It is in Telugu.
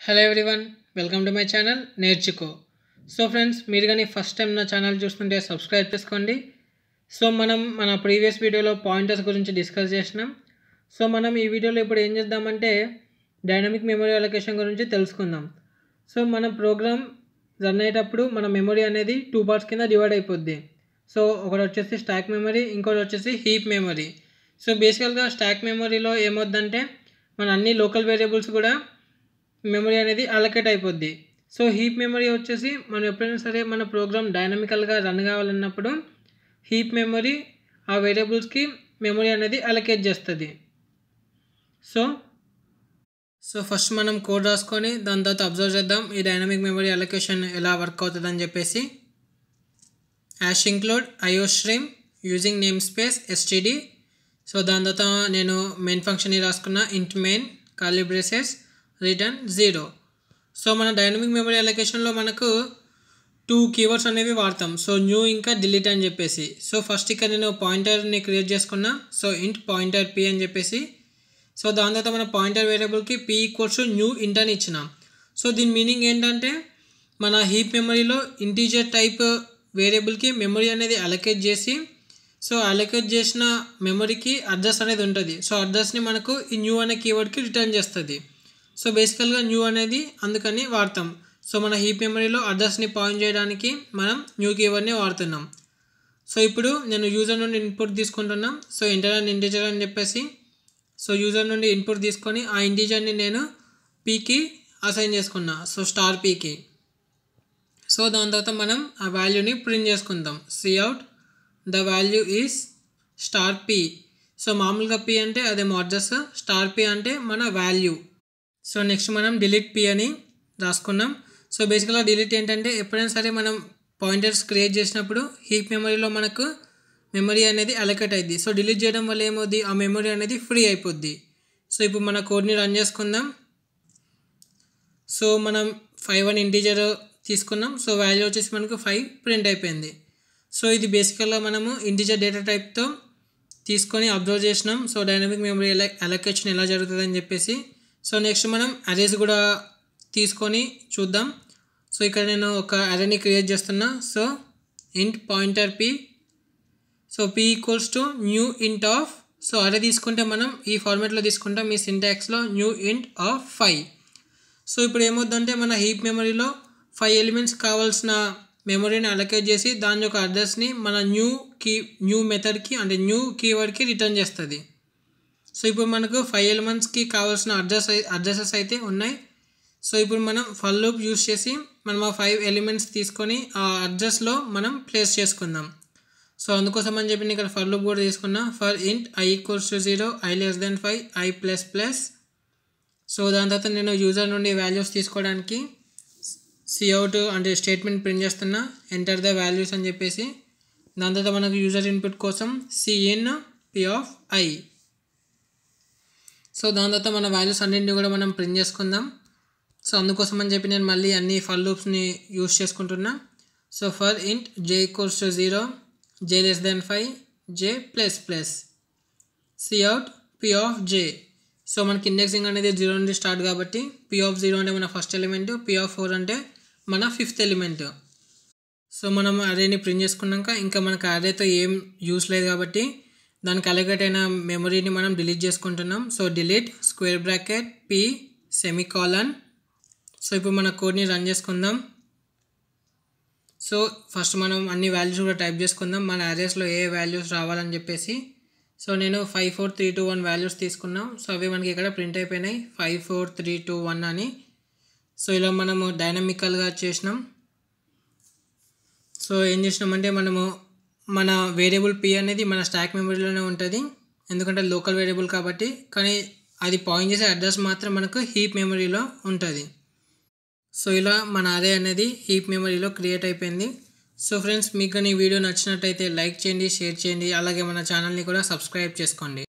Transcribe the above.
hello everyone welcome to my channel నేర్చుకో సో ఫ్రెండ్స్ మీరు కానీ ఫస్ట్ టైం నా ఛానల్ చూస్తుంటే సబ్స్క్రైబ్ చేసుకోండి సో మనం మన ప్రీవియస్ వీడియోలో పాయింటర్స్ గురించి డిస్కస్ చేసినాం సో మనం ఈ వీడియోలో ఇప్పుడు ఏం చేద్దామంటే డైనమిక్ మెమరీ అలొకేషన్ గురించి తెలుసుకుందాం సో మన ప్రోగ్రామ్ రన్ అయ్యేటప్పుడు మన మెమరీ అనేది టూ పార్ట్స్ కింద డివైడ్ అయిపోద్ది సో ఒకటి వచ్చేసి స్టాక్ మెమరీ ఇంకోటి వచ్చేసి హీప్ మెమరీ సో బేసికల్గా స్టాక్ మెమరీలో ఏమవుద్దంటే మన అన్ని లోకల్ వేరియబుల్స్ కూడా మెమరీ అనేది అలకేట్ అయిపోద్ది సో హీప్ మెమరీ వచ్చేసి మనం ఎప్పుడైనా సరే మన ప్రోగ్రామ్ డైనమికల్గా రన్ కావాలన్నప్పుడు హీప్ మెమరీ ఆ వేరియబుల్స్కి మెమరీ అనేది అలకేట్ చేస్తుంది సో సో ఫస్ట్ మనం కోడ్ రాసుకొని దాని తర్వాత అబ్జర్వ్ చేద్దాం ఈ డైనమిక్ మెమరీ అలొకేషన్ ఎలా వర్క్ అవుతుంది అని చెప్పేసి hash include iostream using namespace std so దాని తర్వాత నేను మెయిన్ ఫంక్షన్ని రాసుకున్న int main curly braces return zero so మన డైనమిక్ మెమరీ అలొకేషన్లో మనకు టూ కీవర్డ్స్ అనేవి వాడతాం సో న్యూ ఇంకా డిలీట్ అని చెప్పేసి సో ఫస్ట్ ఇక్కడ నేను పాయింటర్ని క్రియేట్ చేసుకున్నా సో ఇంట్ పాయింటర్ పి అని చెప్పేసి సో దాని తర్వాత మన పాయింటర్ వేరియబుల్కి పి ఈక్వల్స్ న్యూ ఇంట్ అని ఇచ్చినాం సో దీని మీనింగ్ ఏంటంటే మన హీప్ మెమరీలో ఇంటీజర్ టైప్ వేరియబుల్కి మెమరీ అనేది అలొకేట్ చేసి సో అలొకేట్ చేసిన మెమరీకి అడ్రస్ అనేది ఉంటుంది సో అడ్రస్ని మనకు ఈ న్యూ అనే కీవర్డ్కి రిటర్న్ చేస్తుంది సో బేసికల్గా న్యూ అనేది అందుకని వాడతాం సో మన హీప్ మెమరీలో అడ్రస్ని పాయింట్ చేయడానికి మనం న్యూ కీవర్డ్ని వాడుతున్నాం సో ఇప్పుడు నేను యూజర్ నుండి ఇన్పుట్ తీసుకుంటున్నాం సో ఇంటర్ అండ్ ఇంటీజర్ అని చెప్పేసి సో యూజర్ నుండి ఇన్పుట్ తీసుకొని ఆ ఇంటీజర్ని నేను పీకి అసైన్ చేసుకున్నా సో స్టార్ పీకి సో దాని తర్వాత మనం ఆ వాల్యూని ప్రింట్ చేసుకుందాం cout the value is star p so మామూలుగా పీ అంటే అదేమో అడ్రస్ స్టార్ పీ అంటే మన వాల్యూ సో నెక్స్ట్ మనం డిలీట్ పీ అని రాసుకున్నాం సో బేసికల్గా డిలీట్ ఏంటంటే ఎప్పుడైనా సరే మనం పాయింటర్స్ క్రియేట్ చేసినప్పుడు హీప్ మెమరీలో మనకు మెమరీ అనేది అలొకేట్ అయింది సో డిలీట్ చేయడం వల్ల ఏమవుద్ది ఆ మెమరీ అనేది ఫ్రీ అయిపోద్ది సో ఇప్పుడు మన కోడ్ని రన్ చేసుకుందాం సో మనం ఫైవ్ అని ఇంటీజర్ తీసుకున్నాం సో వాల్యూ వచ్చేసి మనకు ఫైవ్ ప్రింట్ అయిపోయింది సో ఇది బేసికల్గా మనము ఇంటీజర్ డేటా టైప్తో తీసుకొని అబ్జర్వ్ చేసినాం సో డైనమిక్ మెమరీ ఎలా అలొకేషన్ ఎలా జరుగుతుందని చెప్పేసి సో నెక్స్ట్ మనం అరేస్ కూడా తీసుకొని చూద్దాం సో ఇక్కడ నేను ఒక అరేని క్రియేట్ చేస్తున్నా so int pointer p so p equals to new int of so array తీసుకుంటే మనం ఈ ఫార్మాట్లో తీసుకుంటాం ఈ సింటాక్స్లో new int of five so ఇప్పుడు ఏమవుద్దంటే మన హీప్ మెమరీలో ఫైవ్ ఎలిమెంట్స్ కావాల్సిన మెమరీని అలొకేట్ చేసి దాని యొక్క అడ్రస్ని మన న్యూ కీ న్యూ మెథడ్కి అంటే న్యూ కీవర్డ్కి రిటర్న్ చేస్తుంది సో ఇప్పుడు మనకు ఫైవ్ ఎలిమెంట్స్కి కావాల్సిన అడ్రస్ అడ్రసెస్ అయితే ఉన్నాయి సో ఇప్పుడు మనం ఫల్ లూప్ యూస్ చేసి మనం ఆ ఫైవ్ ఎలిమెంట్స్ తీసుకొని ఆ అడ్రస్లో మనం ప్లేస్ చేసుకుందాం సో అందుకోసం అని చెప్పి నేను ఇక్కడ ఫర్ లూప్ కూడా తీసుకున్నా for int i equals to zero i less than five i plus plus so దాని తర్వాత నేను యూజర్ నుండి వాల్యూస్ తీసుకోవడానికి సిఅవుట్ అంటే స్టేట్మెంట్ ప్రింట్ చేస్తున్నా ఎంటర్ ద వాల్యూస్ అని చెప్పేసి దాని తర్వాత మనకు యూజర్ ఇన్పుట్ కోసం cin p of i so దాని తర్వాత మన వాల్యూస్ అన్నింటినీ కూడా మనం ప్రింట్ చేసుకుందాం సో అందుకోసం అని చెప్పి నేను మళ్ళీ అన్ని ఫర్ లూప్స్ని యూస్ చేసుకుంటున్నా so for int j equals to zero j less than five j plus plus cout p of j so మనకి ఇండెక్సింగ్ అనేది జీరో నుండి స్టార్ట్ కాబట్టి పి ఆఫ్ జీరో అంటే మన first element p of four అంటే మన ఫిఫ్త్ ఎలిమెంట్ సో మనం అరేని ప్రింట్ చేసుకున్నాక ఇంకా మనకు అరేతో ఏం యూస్ లేదు కాబట్టి దానికి అలగేట్ అయిన మెమరీని మనం డిలీట్ చేసుకుంటున్నాం so delete square bracket p semicolon so ఇప్పుడు మన కోడ్ని రన్ చేసుకుందాం సో ఫస్ట్ మనం అన్ని వాల్యూస్ కూడా టైప్ చేసుకుందాం మన అరేస్లో ఏ వాల్యూస్ రావాలని చెప్పేసి సో నేను five four three two one values తీసుకున్నాం సో అవి మనకి ఇక్కడ ప్రింట్ అయిపోయినాయి five four three two one అని సో ఇలా మనము డైనమికల్గా చేసినాం సో ఏం చేసినామంటే మనము మన వేరియబుల్ పి అనేది మన స్టాక్ మెమరీలోనే ఉంటుంది ఎందుకంటే లోకల్ వేరియబుల్ కాబట్టి కానీ అది పాయింట్ చేసే అడ్రస్ మాత్రం మనకు హీప్ మెమరీలో ఉంటుంది సో ఇలా మన అరే అనేది హీప్ మెమరీలో క్రియేట్ అయిపోయింది సో ఫ్రెండ్స్ మీకు కానీ ఈ వీడియో నచ్చినట్టయితే లైక్ చేయండి షేర్ చేయండి అలాగే మన ఛానల్ని కూడా సబ్స్క్రైబ్ చేసుకోండి